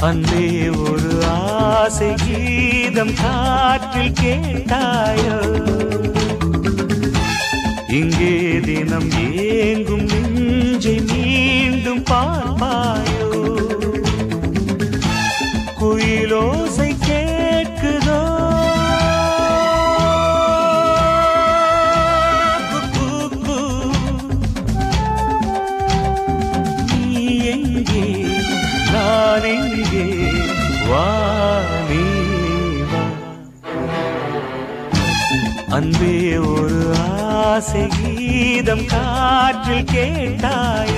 அன்பே ஒரு ஆசை கீதம் காற்றில் கேட்டாயோ இங்கே தினம் ஏங்கும் நெஞ்சை மீண்டும் பார்ப்பாயோ குயிலோசை கேட்குதோ குக்கூ, கூ. நீ எங்கே நான் எங்கே வா நீ வா அன்பே ஒரு ஆசை கீதம் காற்றில் கேட்டாயோ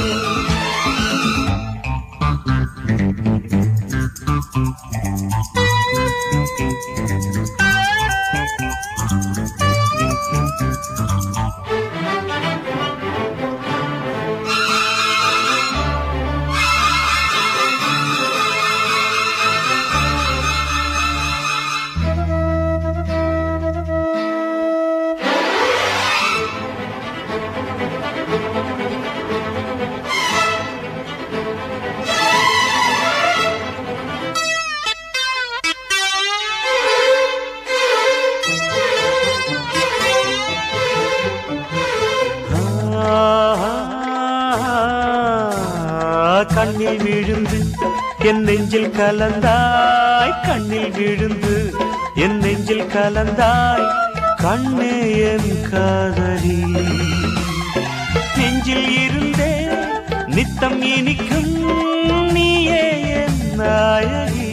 கண்ணில் விழுந்து என் நெஞ்சில் கலந்தாய் கண்ணில் விழுந்து என் நெஞ்சில் கலந்தாய் கண்ணே என் காதலி நெஞ்சில் இருந்தே நித்தம் இனிக்கும் நீயே என் நாயகி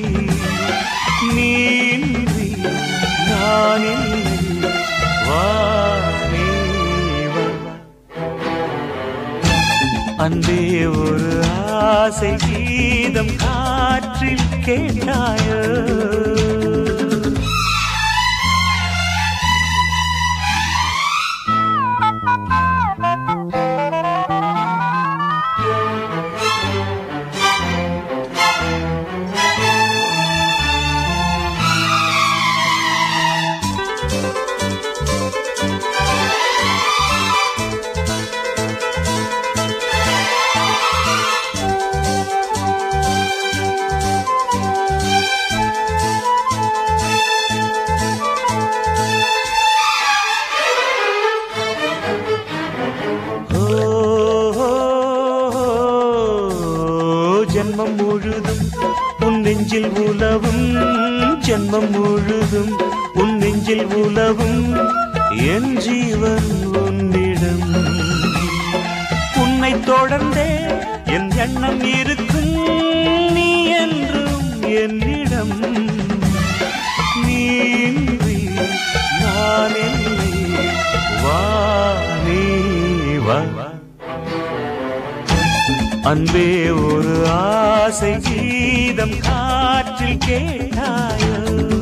நீன்றி நான் இல்லை வா நீ வா அன்பே ஒரு ஆசை கீதம் காற்றில் கேட்டாயோ ஓ, ஓ, ஓ, ஜென்மம் முழுதும் உன் நெஞ்சில் உலவும் ஜென்மம் முழுதும் உன் நெஞ்சில் உலவும் என் ஜீவன் உன்னிடம் உன்னை தொடர்ந்தே என் எண்ணம் இருக்கும் நீ என்றும் என்னிடம் நீன்றி நான் இல்லை வா நீ வா அன்பே ஒரு ஆசை கீதம் காற்றில் கேட்டாயோ